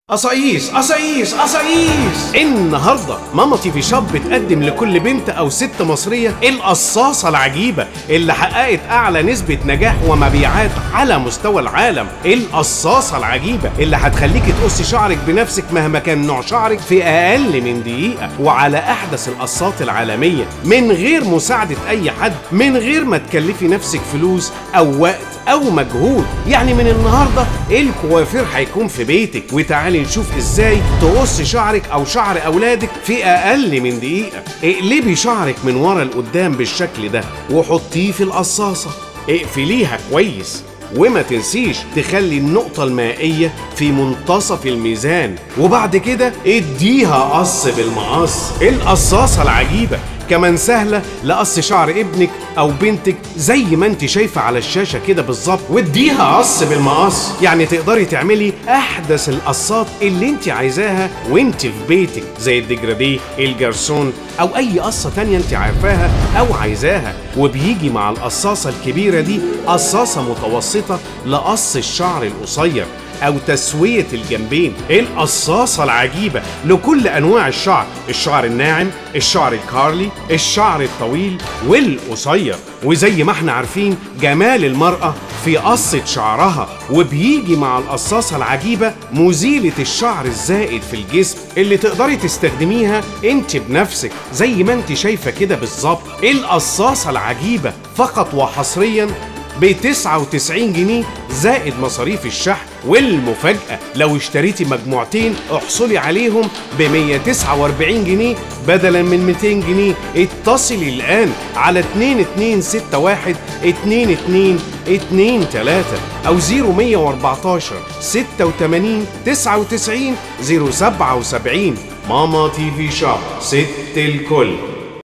قصايص قصايص قصايص النهارده ماما تي في شوب بتقدم لكل بنت او ست مصريه القصاصه العجيبه اللي حققت اعلى نسبه نجاح ومبيعات على مستوى العالم القصاصه العجيبه اللي هتخليكي تقصي شعرك بنفسك مهما كان نوع شعرك في اقل من دقيقه وعلى احدث القصات العالميه من غير مساعده اي حد من غير ما تكلفي نفسك فلوس او وقت او مجهود يعني من النهارده الكوافير هيكون في بيتك وتعالي نشوف ازاي تقص شعرك او شعر اولادك في اقل من دقيقه اقلبي شعرك من ورا لقدام بالشكل ده وحطيه في القصاصه اقفليها كويس وما تنسيش تخلي النقطة المائية في منتصف الميزان وبعد كده اديها قص بالمقص القصاصة العجيبة كمان سهلة لقص شعر ابنك أو بنتك زي ما انت شايفة على الشاشة كده بالظبط واديها قص بالمقص يعني تقدري تعملي أحدث القصات اللي انت عايزاها وانت في بيتك زي الديجراديه الجرسون أو أي قصة تانية انت عارفاها أو عايزاها وبيجي مع القصاصة الكبيرة دي قصاصة متوسطة لقص الشعر القصير او تسويه الجنبين القصاصه العجيبه لكل انواع الشعر الشعر الناعم الشعر الكارلي الشعر الطويل والقصير وزي ما احنا عارفين جمال المراه في قصة شعرها وبيجي مع القصاصة العجيبة مزيلة الشعر الزائد في الجسم اللي تقدري تستخدميها انت بنفسك زي ما انت شايفة كده بالظبط القصاصة العجيبة فقط وحصريا ب 99 جنيه زائد مصاريف الشحن والمفاجأة لو اشتريتي مجموعتين احصلي عليهم ب 149 جنيه بدلا من 200 جنيه اتصلي الآن على 2261 2223 أو 0114 86 99 077 ماما تي في شوب ست الكل